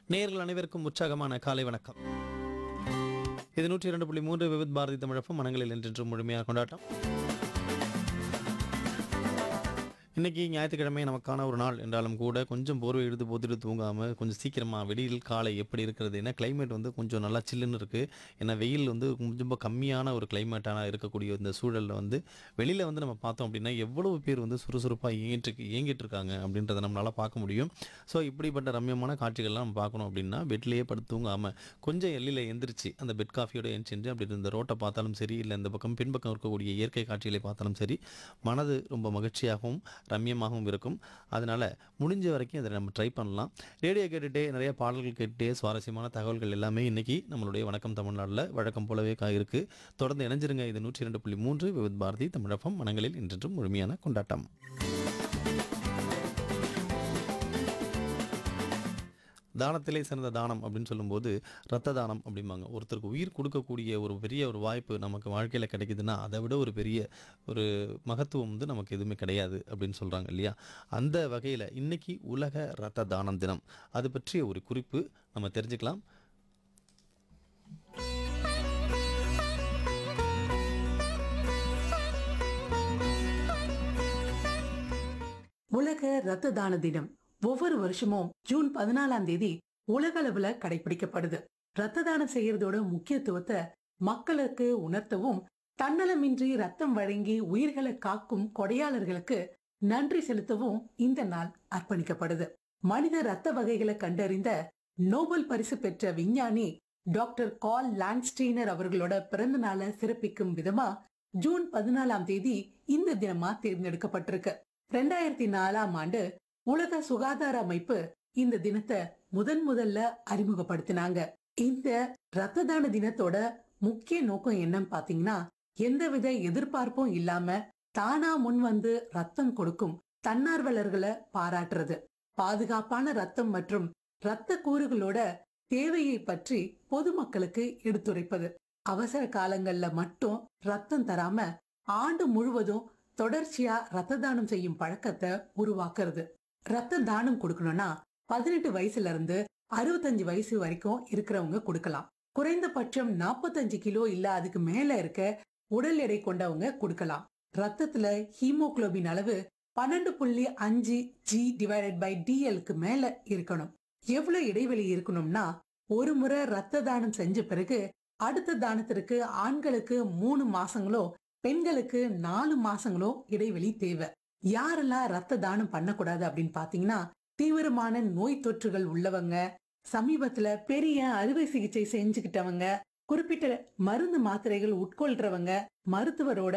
நேயர்கள் அனைவருக்கும் உற்சாகமான காலை வணக்கம் இது நூற்றி இரண்டு புள்ளி மூன்று விவித் பாரதி தமிழப்பம் மனங்களில் என்றென்றும் முழுமையாக கொண்டாட்டம் இன்னைக்கு ஞாயிற்றுக்கிழமை நமக்கான ஒரு நாள் என்றாலும் கூட கொஞ்சம் போர்வை எடுத்து போத்துட்டு தூங்காமல் கொஞ்சம் சீக்கிரமாக வெடியில் காலை எப்படி இருக்கிறது ஏன்னா climate வந்து கொஞ்சம் நல்லா சில்லுன்னு இருக்குது ஏன்னா வெயில் வந்து ரொம்ப கம்மியான ஒரு கிளைமேட்டான இருக்கக்கூடிய இந்த சூழலில் வந்து வெளியில் வந்து நம்ம பார்த்தோம் அப்படின்னா எவ்வளவு பேர் வந்து சுறுசுறுப்பாக இயங்கிட்டு இருக்கு- இயங்கிட்டு இருக்காங்க அப்படின்றத நம்மளால் பார்க்க முடியும் ஸோ இப்படிப்பட்ட ரம்யமான காட்சிகள்லாம் நம்ம பார்க்கணும் அப்படின்னா பெட்லேயே படுத்து தூங்காமல் கொஞ்சம் எல்லில் எந்திரிச்சு அந்த பெட் காஃபியோட எந்திரிச்சு அப்படி இந்த ரோட்டை பார்த்தாலும் சரி இல்லை இந்த பக்கம் பின்பக்கம் இருக்கக்கூடிய இயற்கை காட்சிகளை பார்த்தாலும் சரி மனது ரொம்ப மகிழ்ச்சியாகவும் ரம்யமாகவும் இருக்கும் அதனால் முடிஞ்ச வரைக்கும் இதை நம்ம ட்ரை பண்ணலாம் ரேடியோ கேட்டுகிட்டே நிறைய பாடல்கள் கேட்டுட்டே சுவாரஸ்யமான தகவல்கள் எல்லாமே இன்றைக்கி நம்மளுடைய வணக்கம் தமிழ்நாட்டில் வழக்கம் போலவே கா இருக்குது தொடர்ந்து இணைஞ்சிருங்க இது நூற்றி ரெண்டு புள்ளி மூன்று விவித் பாரதி தமிழகம் மனங்களில் இன்றென்றும் முழுமையான கொண்டாட்டம் தானத்திலே சிறந்த தானம் அப்படின்னு சொல்லும்போது ரத்த தானம் அப்படிம்பாங்க ஒருத்தருக்கு உயிர் கொடுக்கக்கூடிய ஒரு பெரிய ஒரு வாய்ப்பு நமக்கு வாழ்க்கையில் கிடைக்குதுன்னா அதை விட ஒரு பெரிய ஒரு மகத்துவம் வந்து நமக்கு எதுவுமே கிடையாது அப்படின்னு சொல்கிறாங்க இல்லையா அந்த வகையில் இன்னைக்கு உலக ரத்த தானம் தினம் அது பற்றிய ஒரு குறிப்பு நம்ம தெரிஞ்சுக்கலாம் உலக ரத்த தான தினம் ஒவ்வொரு வருஷமும் ஜூன் பதினாலாம் தேதி உலக அளவுல கடைபிடிக்கப்படுது ரத்த தானம் செய்யறதோட முக்கியத்துவத்தை மக்களுக்கு உணர்த்தவும் தன்னலமின்றி ரத்தம் வழங்கி உயிர்களை காக்கும் கொடையாளர்களுக்கு நன்றி செலுத்தவும் இந்த நாள் அர்ப்பணிக்கப்படுது மனித ரத்த வகைகளை கண்டறிந்த நோபல் பரிசு பெற்ற விஞ்ஞானி டாக்டர் கால் லான்ஸ்டீனர் அவர்களோட பிறந்த நாளை சிறப்பிக்கும் விதமா ஜூன் பதினாலாம் தேதி இந்த தினமா தேர்ந்தெடுக்கப்பட்டிருக்கு ரெண்டாயிரத்தி நாலாம் ஆண்டு உலக சுகாதார அமைப்பு இந்த தினத்தை முதன் முதல்ல அறிமுகப்படுத்தினாங்க இந்த ரத்த தான தினத்தோட முக்கிய நோக்கம் என்னன்னு பாத்தீங்கன்னா எந்தவித எதிர்பார்ப்பும் இல்லாம தானா முன் வந்து ரத்தம் கொடுக்கும் தன்னார்வலர்களை பாராட்டுறது பாதுகாப்பான ரத்தம் மற்றும் ரத்த கூறுகளோட தேவையை பற்றி பொதுமக்களுக்கு எடுத்துரைப்பது அவசர காலங்கள்ல மட்டும் ரத்தம் தராம ஆண்டு முழுவதும் தொடர்ச்சியா ரத்த தானம் செய்யும் பழக்கத்தை உருவாக்குறது ரத்த தானம் கொடுக்கணும்னா பதினெட்டு வயசுல இருந்து அறுபத்தஞ்சு வயசு வரைக்கும் இருக்கிறவங்க கொடுக்கலாம் குறைந்தபட்சம் 45 கிலோ இல்ல அதுக்கு மேல இருக்க உடல் எடை கொண்டவங்க கொடுக்கலாம் ரத்தத்துல ஹீமோகுளோபின் அளவு பன்னெண்டு புள்ளி அஞ்சு ஜி டிவைடட் பை டிஎல்க்கு மேல இருக்கணும் எவ்வளவு இடைவெளி இருக்கணும்னா ஒரு முறை ரத்த தானம் செஞ்ச பிறகு அடுத்த தானத்திற்கு ஆண்களுக்கு மூணு மாசங்களோ பெண்களுக்கு நாலு மாசங்களோ இடைவெளி தேவை யாரெல்லாம் ரத்த தானம் பண்ணக்கூடாது அப்படின்னு பாத்தீங்கன்னா தீவிரமான நோய் தொற்றுகள் உள்ளவங்க சமீபத்துல பெரிய அறுவை சிகிச்சை செஞ்சுக்கிட்டவங்க குறிப்பிட்ட மருந்து மாத்திரைகள் உட்கொள்றவங்க மருத்துவரோட